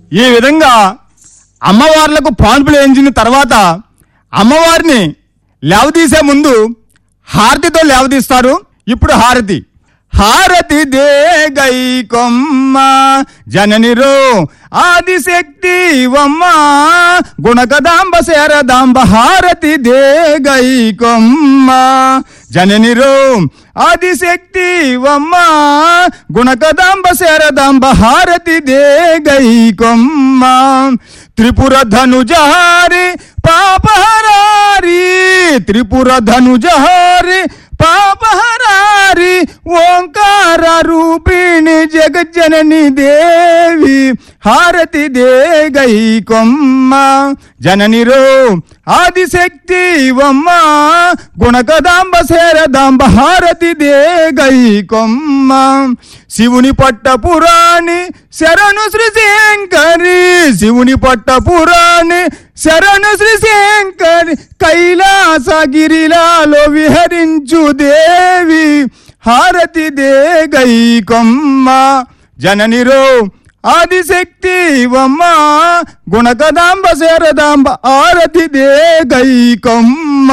ఈ విధంగా అమ్మవార్లకు పాన్పులు వేయించిన తర్వాత అమ్మవారిని లేవదీసే ముందు హారతితో లేవదీస్తారు ఇప్పుడు హారతి హారతి దే గై కొమ్మ జననిరో ఆదిశక్తి వమ్మ గుణకదాంబ శరదాంబ హారతి దే గై కొమ్మ జననిరో ఆదిశక్తి వమ్మ గుణకదాంబ శరదాంబ హారతి దే గై కొమ్మ త్రిపుర ధనుజహారి పాపహరారి త్రిపుర ధనుజహారి పాపహరారి ఓంకార రూపిణి జగజ్జనని దేవి హారతి దే గై కొమ్మ జననిరో ఆదిశక్తి వమ్మ గుణకదాంబ శరదాంబ హారతి దే గై కొమ్మ శివుని పట్ట పురాణి శరణు శ్రీ శంకరి శివుని పట్ట పురాణి శరణు శ్రీ శంకరి కైలాసగిరిలాలో విహరించు దేవి హారతి దే గై కొమ్మ జననిరో ఆదిశక్తి వమ్మ గుణకదాంబ శరదాంబ ఆరతి దే గై కొమ్మ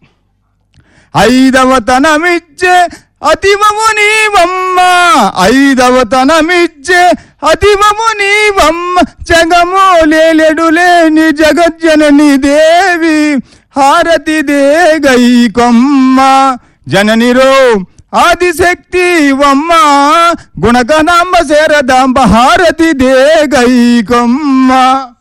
ఐదవ తనమిచ్చే అతివము నీవమ్మ ఐదవ తనమిచ్చే అతివము నీవమ్మ జగము లేలెడు లేని జగజ్జనని దేవి హారతి దే గై కొమ్మ జననిరో ఆదిశక్తి వమ్మ గుణకనాంబ శరదాంబ హారతి దే గై కొమ్మ